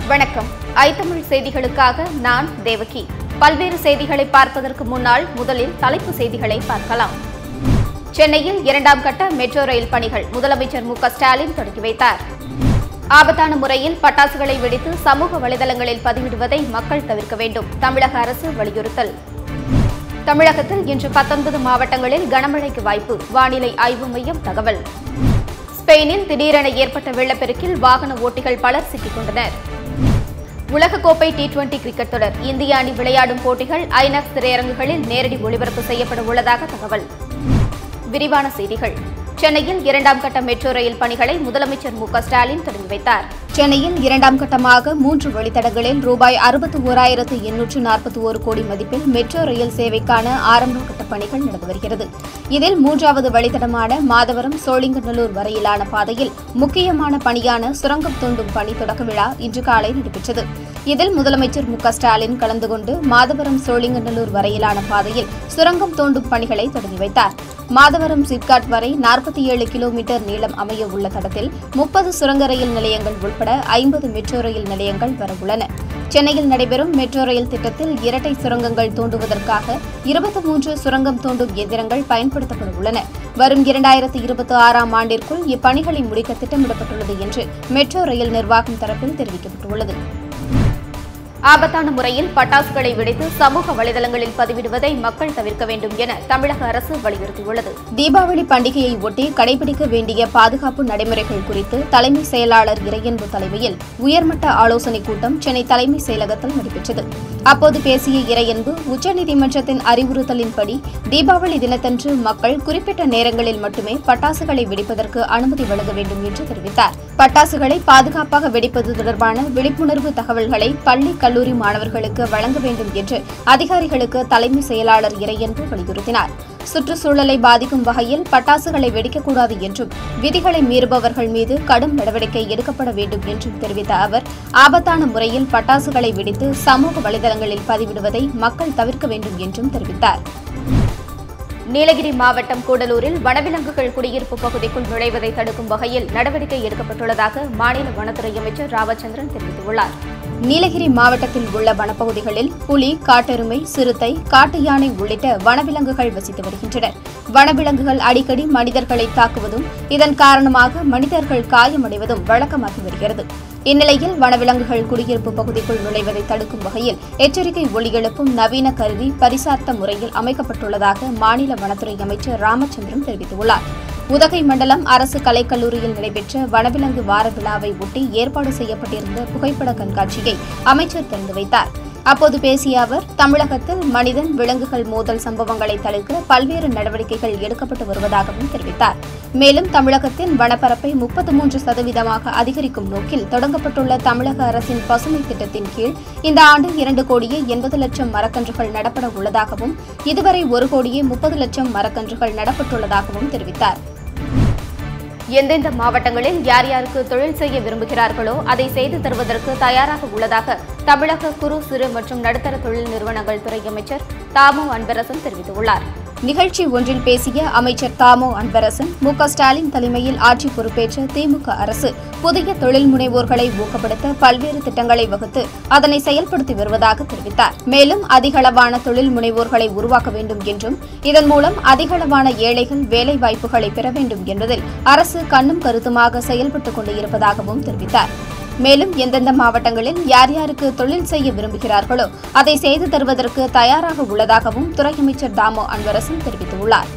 வணக்கம் ஐத்தமிழ் செய்திகளுக்காக நான் தேவகி பல்வேறு செய்திகளை பார்ப்பதற்கு முன்னால் முதலில் தலைப்புச் செய்திகளை பார்க்கலாம் சென்னையில் இரண்டாம் கட்ட மெட்ரோ ரயில் பணிகள் முதலமைச்சர் மு க ஸ்டாலின் தொடங்கி வைத்தார் ஆபத்தான முறையில் பட்டாசுகளை வெடித்து சமூக வலைதளங்களில் பதிவிடுவதை மக்கள் தவிர்க்க வேண்டும் தமிழக அரசு வலியுறுத்தல் தமிழகத்தில் இன்று பத்தொன்பது மாவட்டங்களில் கனமழைக்கு வாய்ப்பு வானிலை ஆய்வு மையம் தகவல் ஸ்பெயினில் திடீரென ஏற்பட்ட வெள்ளப்பெருக்கில் வாகன ஓட்டிகள் பலர் சிக்கிக் கொண்டனர் உலகக்கோப்பை டி டுவெண்டி கிரிக்கெட் தொடர் இந்திய அணி விளையாடும் போட்டிகள் ஐநாக்ஸ் திரையரங்குகளில் நேரடி ஒளிபரப்பு செய்யப்பட உள்ளதாக தகவல் விரிவான செய்திகள் சென்னையில் இரண்டாம் கட்ட மெட்ரோ ரயில் பணிகளை முதலமைச்சர் மு க ஸ்டாலின் தொடங்கி வைத்தார் சென்னையில் இரண்டாம் கட்டமாக மூன்று வழித்தடங்களில் ரூபாய் அறுபத்தி ஓராயிரத்து எண்ணூற்று நாற்பத்தி ஒரு கோடி மதிப்பில் மெட்ரோ ரயில் சேவைக்கான ஆரம்ப கட்ட பணிகள் நடந்து வருகிறது இதில் மூன்றாவது வழித்தடமான மாதவரம் சோழிங்கநல்லூர் வரையிலான பாதையில் முக்கியமான பணியான சுரங்கம் தோண்டும் பணி தொடக்க விழா இன்று காலை நடைபெற்றது இதில் முதலமைச்சர் மு க ஸ்டாலின் கலந்து கொண்டு மாதவரம் சோழிங்கநல்லூர் வரையிலான பாதையில் சுரங்கம் தோண்டும் பணிகளை தொடங்கி வைத்தார் மாதவரம் சிப்காட் வரை நாற்பத்தி ஏழு கிலோமீட்டர் நீளம் அமைய உள்ள தடத்தில் முப்பது சுரங்க ரயில் நிலையங்கள் உட்பட ஐம்பது மெட்ரோ ரயில் நிலையங்கள் வரவுள்ளன சென்னையில் நடைபெறும் மெட்ரோ ரயில் திட்டத்தில் இரட்டை சுரங்கங்கள் தோண்டுவதற்காக இருபத்தி மூன்று சுரங்கம் தோண்டும் எந்திரங்கள் பயன்படுத்தப்பட உள்ளன வரும் இரண்டாயிரத்து இருபத்தி ஆறாம் ஆண்டிற்குள் இப்பணிகளை முடிக்க திட்டமிடப்பட்டுள்ளது என்று மெட்ரோ ரயில் நிர்வாகம் தரப்பில் தெரிவிக்கப்பட்டுள்ளது ஆபத்தான முறையில் பட்டாசுகளை வெடித்து சமூக வலைதளங்களில் பதிவிடுவதை மக்கள் தவிர்க்க வேண்டும் என தமிழக அரசு வலியுறுத்தியுள்ளது தீபாவளி பண்டிகையை ஒட்டி கடைபிடிக்க வேண்டிய பாதுகாப்பு நடைமுறைகள் குறித்து தலைமை செயலாளர் இறையன்பு தலைமையில் உயர்மட்ட ஆலோசனைக் கூட்டம் சென்னை தலைமை செயலகத்தில் நடைபெற்றது அப்போது பேசிய இறையன்பு உச்சநீதிமன்றத்தின் அறிவுறுத்தலின்படி தீபாவளி தினத்தன்று மக்கள் குறிப்பிட்ட நேரங்களில் மட்டுமே பட்டாசுகளை வெடிப்பதற்கு அனுமதி வழங்க வேண்டும் என்று தெரிவித்தார் பட்டாசுகளை பாதுகாப்பாக வெடிப்பது தொடர்பான விழிப்புணர்வு தகவல்களை பள்ளி கல்லூரி மாணவர்களுக்கு வழங்க வேண்டும் என்று அதிகாரிகளுக்கு தலைமை செயலாளர் இறையன்பு வலியுறுத்தினார் சுற்றுச்சூழலை பாதிக்கும் வகையில் பட்டாசுகளை வெடிக்கக்கூடாது என்றும் விதிகளை மீறுபவர்கள் மீது கடும் நடவடிக்கை எடுக்கப்பட வேண்டும் என்றும் தெரிவித்த அவர் ஆபத்தான முறையில் பட்டாசுகளை வெடித்து சமூக வலைதளங்களில் பதிவிடுவதை மக்கள் தவிர்க்க வேண்டும் என்றும் தெரிவித்தார் நீலகிரி மாவட்டம் கூடலூரில் வனவிலங்குகள் குடியிருப்பு பகுதிக்குள் நுழைவதை தடுக்கும் வகையில் நடவடிக்கை எடுக்கப்பட்டுள்ளதாக மாநில வனத்துறை அமைச்சர் ராமச்சந்திரன் தெரிவித்துள்ளார் நீலகிரி மாவட்டத்தில் உள்ள வனப்பகுதிகளில் புலி காட்டெருமை சிறுத்தை காட்டு யானை உள்ளிட்ட வனவிலங்குகள் வசித்து வருகின்றனர் வனவிலங்குகள் அடிக்கடி மனிதர்களை தாக்குவதும் இதன் காரணமாக மனிதர்கள் காயமடைவதும் வழக்கமாகி வருகிறது இந்நிலையில் வனவிலங்குகள் குடியிருப்பு பகுதிக்குள் நுழைவதை தடுக்கும் வகையில் எச்சரிக்கை ஒலி எழுப்பும் நவீன கருவி பரிசார்த்த முறையில் அமைக்கப்பட்டுள்ளதாக மாநில வனத்துறை அமைச்சர் ராமச்சந்திரன் தெரிவித்துள்ளார் உதகை மண்டலம் அரசு கலைக்கல்லூரியில் நடைபெற்ற வனவிலங்கு வார விழாவை ஒட்டி ஏற்பாடு செய்யப்பட்டிருந்த புகைப்பட கண்காட்சியை அமைச்சர் திறந்து வைத்தார் அப்போது பேசிய அவர் தமிழகத்தில் மனிதன் விலங்குகள் மோதல் சம்பவங்களை தடுக்க பல்வேறு நடவடிக்கைகள் எடுக்கப்பட்டு வருவதாகவும் தெரிவித்தார் மேலும் தமிழகத்தின் வனப்பரப்பை முப்பத்து மூன்று சதவீதமாக அதிகரிக்கும் நோக்கில் தொடங்கப்பட்டுள்ள தமிழக அரசின் பசுமை திட்டத்தின் கீழ் இந்த ஆண்டு இரண்டு கோடியே எண்பது லட்சம் மரக்கன்றுகள் நடப்பட உள்ளதாகவும் இதுவரை ஒரு கோடியே முப்பது லட்சம் மரக்கன்றுகள் நடப்பட்டுள்ளதாகவும் தெரிவித்தார் எந்தெந்த மாவட்டங்களில் யார் யாருக்கு தொழில் செய்ய விரும்புகிறார்களோ அதை செய்து தருவதற்கு தயாராக உள்ளதாக தமிழக குறு சிறு மற்றும் நடுத்தர தொழில் நிறுவனங்கள் துறை அமைச்சர் தாமு அன்பரசன் தெரிவித்துள்ளார் நிகழ்ச்சி ஒன்றில் பேசிய அமைச்சர் தாமோ அன்பரசன் மு க ஸ்டாலின் தலைமையில் ஆட்சி பொறுப்பேற்ற திமுக அரசு புதிய தொழில் முனைவோர்களை ஊக்கப்படுத்த பல்வேறு திட்டங்களை வகுத்து அதனை செயல்படுத்தி வருவதாக தெரிவித்தார் மேலும் அதிகளவான தொழில் முனைவோர்களை உருவாக்க வேண்டும் என்றும் இதன் மூலம் அதிகளவான ஏழைகள் வேலை வாய்ப்புகளை பெற வேண்டும் என்பதில் அரசு கண்ணும் கருத்துமாக செயல்பட்டுக் கொண்டு இருப்பதாகவும் தெரிவித்தார் மேலும் எந்தெந்த மாவட்டங்களில் யார் யாருக்கு தொழில் செய்ய விரும்புகிறார்களோ அதை செய்து தருவதற்கு தயாராக உள்ளதாகவும் துறை அமைச்சர் தாமோ அன்பரசன் தெரிவித்துள்ளார்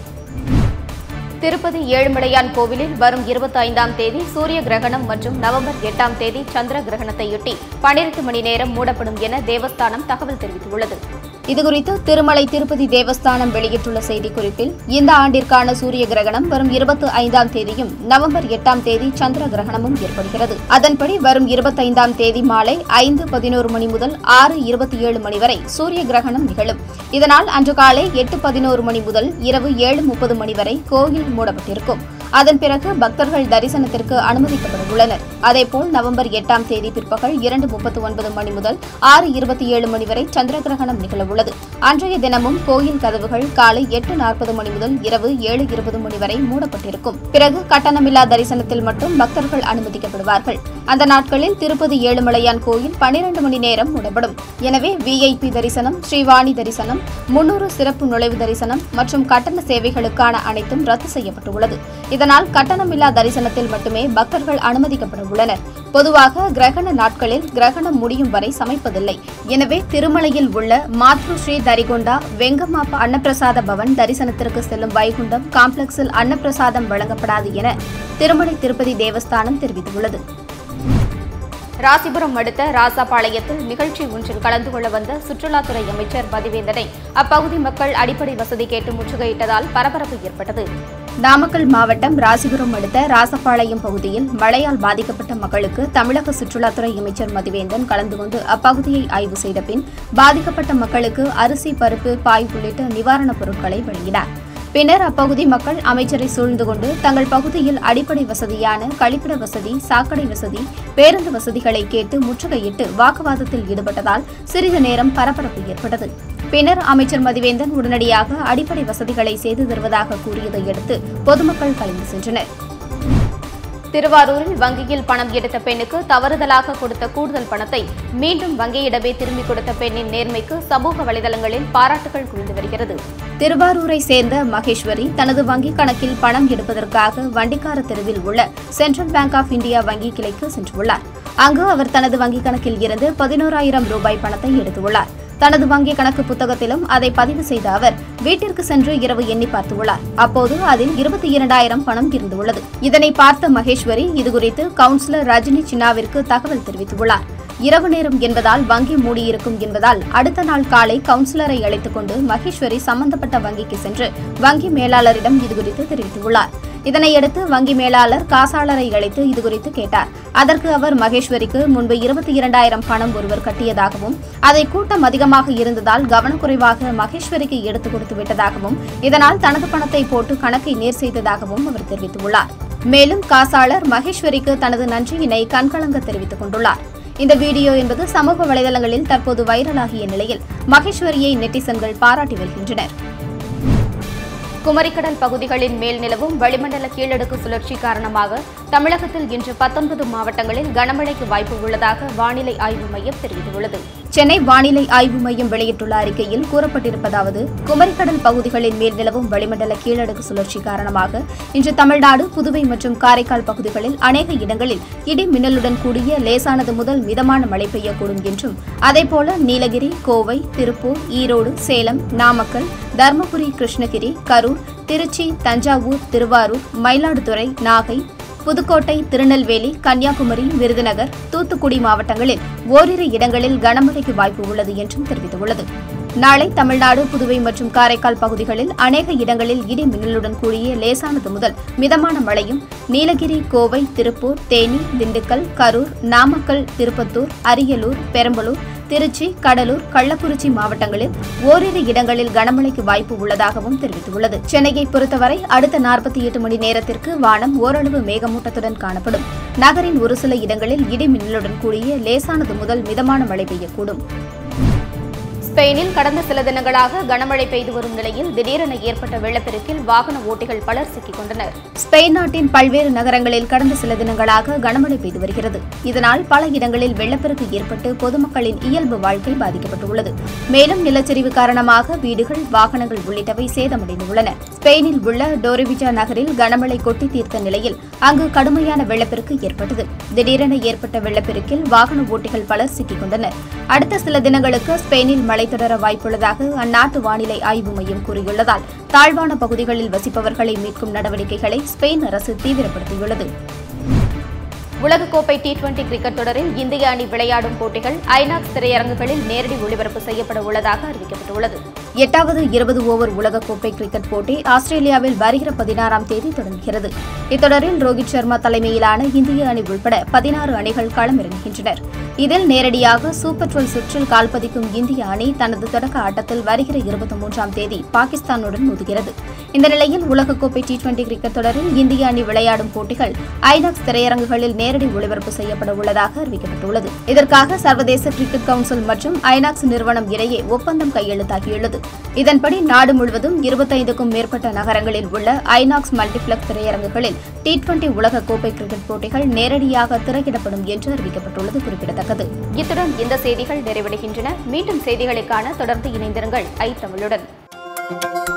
திருப்பதி ஏழுமலையான் கோவிலில் வரும் இருபத்தி ஐந்தாம் தேதி சூரிய கிரகணம் மற்றும் நவம்பர் எட்டாம் தேதி சந்திர கிரகணத்தையொட்டி பனிரெண்டு மணி நேரம் மூடப்படும் என தேவஸ்தானம் தகவல் தெரிவித்துள்ளது இதுகுறித்து திருமலை திருப்பதி தேவஸ்தானம் வெளியிட்டுள்ள செய்திக்குறிப்பில் இந்த ஆண்டிற்கான சூரிய கிரகணம் வரும் இருபத்தி ஐந்தாம் தேதியும் நவம்பர் எட்டாம் தேதி சந்திர கிரகணமும் ஏற்படுகிறது அதன்படி வரும் இருபத்தைந்தாம் தேதி மாலை ஐந்து பதினோரு மணி முதல் ஆறு இருபத்தி ஏழு மணி வரை சூரிய கிரகணம் நிகழும் இதனால் அன்று காலை எட்டு பதினோரு மணி முதல் இரவு ஏழு முப்பது மணி வரை கோயில் மூடப்பட்டிருக்கும் அதன் பிறகு பக்தர்கள் தரிசனத்திற்கு அனுமதிக்கப்பட உள்ளனர் அதேபோல் நவம்பர் எட்டாம் தேதி பிற்பகல் இரண்டு முப்பத்தி ஒன்பது மணி முதல் ஆறு இருபத்தி ஏழு மணி வரை சந்திர கிரகணம் நிகழவுள்ளது செய்யப்பட்டுள்ளது அன்றைய தினமும் கோயில் கதவுகள் காலை எட்டு நாற்பது மணி முதல் இரவு ஏழு இருபது மணி வரை மூடப்பட்டிருக்கும் பிறகு கட்டணமில்லா தரிசனத்தில் மட்டும் பக்தர்கள் அனுமதிக்கப்படுவார்கள் அந்த நாட்களில் திருப்பதி ஏழுமலையான் கோயில் பனிரெண்டு மணி நேரம் மூடப்படும் எனவே விஐபி தரிசனம் ஸ்ரீவாணி தரிசனம் முன்னூறு சிறப்பு நுழைவு தரிசனம் மற்றும் கட்டண சேவைகளுக்கான அனைத்தும் ரத்து செய்யப்பட்டுள்ளது இதனால் கட்டணமில்லா தரிசனத்தில் மட்டுமே பக்தர்கள் அனுமதிக்கப்பட உள்ளனர் பொதுவாக கிரகண நாட்களில் கிரகணம் முடியும் வரை சமைப்பதில்லை எனவே திருமலையில் உள்ள மாத்ரு ஸ்ரீ தரிகொண்டா வெங்கமாப்ப அன்னப்பிரசாத பவன் தரிசனத்திற்கு செல்லும் வைகுண்டம் காம்ப்ளெக்ஸில் அன்னப்பிரசாதம் வழங்கப்படாது என திருமலை திருப்பதி தேவஸ்தானம் தெரிவித்துள்ளது ராசிபுரம் அடுத்த ராசாபாளையத்தில் நிகழ்ச்சி ஒன்றில் கலந்து கொள்ள வந்த சுற்றுலாத்துறை அமைச்சர் மதிவேந்தனை அப்பகுதி மக்கள் அடிப்படை வசதி கேட்டு முற்றுகையிட்டதால் பரபரப்பு ஏற்பட்டது நாமக்கல் மாவட்டம் ராசிபுரம் அடுத்த ராசபாளையம் பகுதியில் மழையால் பாதிக்கப்பட்ட மக்களுக்கு தமிழக சுற்றுலாத்துறை அமைச்சர் மதிவேந்தன் கலந்து கொண்டு அப்பகுதியை ஆய்வு செய்த பின் பாதிக்கப்பட்ட மக்களுக்கு அரிசி பருப்பு பாய் உள்ளிட்ட நிவாரணப் பொருட்களை வழங்கினார் பின்னர் அப்பகுதி மக்கள் அமைச்சரை சூழ்ந்து கொண்டு தங்கள் பகுதியில் அடிப்படை வசதியான கழிப்பிட வசதி சாக்கடை வசதி பேருந்து வசதிகளை கேட்டு முற்றுகையிட்டு வாக்குவாதத்தில் ஈடுபட்டதால் சிறிது நேரம் பரபரப்பு ஏற்பட்டது பின்னர் அமைச்சர் மதிவேந்தன் உடனடியாக அடிப்படை வசதிகளை செய்து தருவதாக கூறியதை அடுத்து பொதுமக்கள் கலைந்து சென்றனர் திருவாரூரில் வங்கியில் பணம் எடுத்த பெண்ணுக்கு தவறுதலாக கொடுத்த கூடுதல் பணத்தை மீண்டும் வங்கியிடமே திரும்பிக் கொடுத்த பெண்ணின் நேர்மைக்கு சமூக வலைதளங்களில் பாராட்டுகள் குவிந்து வருகிறது திருவாரூரை சேர்ந்த மகேஸ்வரி தனது வங்கிக் கணக்கில் பணம் எடுப்பதற்காக வண்டிக்கார தெருவில் உள்ள சென்ட்ரல் பேங்க் ஆஃப் இந்தியா வங்கி கிளைக்கு சென்றுள்ளார் அங்கு அவர் தனது வங்கிக் கணக்கில் இருந்து பதினோராயிரம் ரூபாய் பணத்தை எடுத்துள்ளார் தனது வங்கி கணக்கு புத்தகத்திலும் அதை பதிவு செய்த அவர் வீட்டிற்கு சென்று இரவு எண்ணி பார்த்துள்ளார் அப்போது அதில் இருபத்தி இரண்டாயிரம் பணம் இருந்துள்ளது இதனை பார்த்த மகேஸ்வரி இதுகுறித்து கவுன்சிலர் ரஜினி சின்னாவிற்கு தகவல் தெரிவித்துள்ளார் இரவு நேரம் என்பதால் வங்கி மூடியிருக்கும் என்பதால் அடுத்த நாள் காலை கவுன்சிலரை அழைத்துக் கொண்டு மகேஸ்வரி சம்பந்தப்பட்ட வங்கிக்கு சென்று வங்கி மேலாளரிடம் இதுகுறித்து தெரிவித்துள்ளார் இதனையடுத்து வங்கி மேலாளர் காசாளரை அழைத்து இதுகுறித்து கேட்டார் அதற்கு அவர் மகேஸ்வரிக்கு முன்பு இருபத்தி இரண்டாயிரம் பணம் ஒருவர் கட்டியதாகவும் அதை கூட்டம் அதிகமாக இருந்ததால் கவனக்குறைவாக மகேஸ்வரிக்கு எடுத்துக் கொடுத்து விட்டதாகவும் இதனால் தனது பணத்தை போட்டு கணக்கை நேர் செய்ததாகவும் அவர் தெரிவித்துள்ளார் மேலும் காசாளர் மகேஸ்வரிக்கு தனது நன்றியினை கண்கலங்க தெரிவித்துக் கொண்டுள்ளார் இந்த வீடியோ என்பது சமூக வலைதளங்களில் தற்போது வைரலாகிய நிலையில் மகேஸ்வரியை நெட்டிசன்கள் பாராட்டி வருகின்றனர் குமரிக்கடல் பகுதிகளின் மேல் நிலவும் வளிமண்டல கீழடுக்கு சுழற்சி காரணமாக தமிழகத்தில் இன்று பத்தொன்பது மாவட்டங்களில் கனமழைக்கு வாய்ப்பு உள்ளதாக வானிலை ஆய்வு மையம் தெரிவித்துள்ளது சென்னை வானிலை ஆய்வு மையம் வெளியிட்டுள்ள அறிக்கையில் கூறப்பட்டிருப்பதாவது குமரிக்கடல் பகுதிகளின் மேல் நிலவும் வளிமண்டல கீழடுக்கு சுழற்சி காரணமாக இன்று தமிழ்நாடு புதுவை மற்றும் காரைக்கால் பகுதிகளில் அநேக இடங்களில் இடி மின்னலுடன் கூடிய லேசானது முதல் மிதமான மழை பெய்யக்கூடும் என்றும் அதேபோல நீலகிரி கோவை திருப்பூர் ஈரோடு சேலம் நாமக்கல் தருமபுரி கிருஷ்ணகிரி கரூர் திருச்சி தஞ்சாவூர் திருவாரூர் மயிலாடுதுறை நாகை புதுக்கோட்டை திருநெல்வேலி கன்னியாகுமரி விருதுநகர் தூத்துக்குடி மாவட்டங்களில் ஓரிரு இடங்களில் கனமழைக்கு வாய்ப்பு உள்ளது என்றும் தெரிவித்துள்ளது நாளை தமிழ்நாடு புதுவை மற்றும் காரைக்கால் பகுதிகளில் அநேக இடங்களில் இடி மின்னலுடன் கூடிய லேசானது முதல் மிதமான மழையும் நீலகிரி கோவை திருப்பூர் தேனி திண்டுக்கல் கரூர் நாமக்கல் திருப்பத்தூர் அரியலூர் பெரம்பலூர் திருச்சி கடலூர் கள்ளக்குறிச்சி மாவட்டங்களில் ஓரிரு இடங்களில் கனமழைக்கு வாய்ப்பு உள்ளதாகவும் தெரிவித்துள்ளது சென்னையை பொறுத்தவரை அடுத்த நாற்பத்தி எட்டு மணி நேரத்திற்கு வானம் ஓரளவு மேகமூட்டத்துடன் காணப்படும் நகரின் ஒரு சில இடங்களில் இடி மின்னலுடன் கூடிய லேசானது முதல் மிதமான மழை பெய்யக்கூடும் ஸ்பெயினில் கடந்த சில தினங்களாக கனமழை பெய்து வரும் நிலையில் திடீரென ஏற்பட்ட வெள்ளப்பெருக்கில் வாகன ஓட்டிகள் பலர் சிக்கிக் கொண்டனர் ஸ்பெயின் நாட்டின் பல்வேறு நகரங்களில் கடந்த சில தினங்களாக கனமழை பெய்து வருகிறது இதனால் பல இடங்களில் வெள்ளப்பெருக்கு ஏற்பட்டு பொதுமக்களின் இயல்பு வாழ்க்கை பாதிக்கப்பட்டுள்ளது மேலும் நிலச்சரிவு காரணமாக வீடுகள் வாகனங்கள் உள்ளிட்டவை சேதமடைந்துள்ளன ஸ்பெயினில் உள்ள டோரிவிஜா நகரில் கனமழை கொட்டி தீர்த்த நிலையில் அங்கு கடுமையான வெள்ளப்பெருக்கு ஏற்பட்டது திடீரென ஏற்பட்ட வெள்ளப்பெருக்கில் வாகன ஓட்டிகள் பலர் சிக்கிக் கொண்டனர் அடுத்த சில தினங்களுக்கு ஸ்பெயினில் மழை தொடர வாய்ப்புள்ளதாக அந்நாட்டு வானிலை ஆய்வு மையம் கூறியுள்ளதால் தாழ்வான பகுதிகளில் வசிப்பவர்களை மீட்கும் நடவடிக்கைகளை ஸ்பெயின் அரசு தீவிரப்படுத்தியுள்ளது உலகக்கோப்பை டி டுவெண்டி கிரிக்கெட் தொடரில் இந்திய அணி விளையாடும் போட்டிகள் ஐநாக்ஸ் திரையரங்குகளில் நேரடி ஒளிபரப்பு செய்யப்பட உள்ளதாக அறிவிக்கப்பட்டுள்ளது எட்டாவது இருபது ஓவர் உலகக்கோப்பை கிரிக்கெட் போட்டி ஆஸ்திரேலியாவில் வருகிற பதினாறாம் தேதி தொடங்குகிறது இத்தொடரில் ரோஹித் சர்மா தலைமையிலான இந்திய அணி உள்பட பதினாறு அணிகள் களமிறங்குகின்றனர் இதில் நேரடியாக சூப்பர் டுவெல் சுற்றில் கால்பதிக்கும் இந்திய அணி தனது தொடக்க ஆட்டத்தில் வருகிற இருபத்தி மூன்றாம் தேதி பாகிஸ்தானுடன் மோதுகிறது இந்த நிலையில் உலகக்கோப்பை டி டுவெண்டி கிரிக்கெட் தொடரில் இந்திய அணி விளையாடும் போட்டிகள் ஐநாக்ஸ் திரையரங்குகளில் நேரடி ஒளிபரப்பு செய்யப்பட உள்ளதாக அறிவிக்கப்பட்டுள்ளது இதற்காக சர்வதேச கிரிக்கெட் கவுன்சில் மற்றும் ஐநாக்ஸ் நிறுவனம் இடையே ஒப்பந்தம் கையெழுத்தாகியுள்ளது இதன்படி நாடு முழுவதும் இருபத்தைந்துக்கும் மேற்பட்ட நகரங்களில் உள்ள ஐநாக்ஸ் மல்டிபிளெக்ஸ் திரையரங்குகளில் டி டுவெண்டி உலகக்கோப்பை கிரிக்கெட் போட்டிகள் நேரடியாக திரையிடப்படும் என்று அறிவிக்கப்பட்டுள்ளது குறிப்பிடத்தக்கது இத்துடன் இந்த செய்திகள் நிறைவடைகின்றன மீண்டும் செய்திகளுக்கான தொடர்ந்து இணைந்திருங்கள் ஐ தமிழுடன்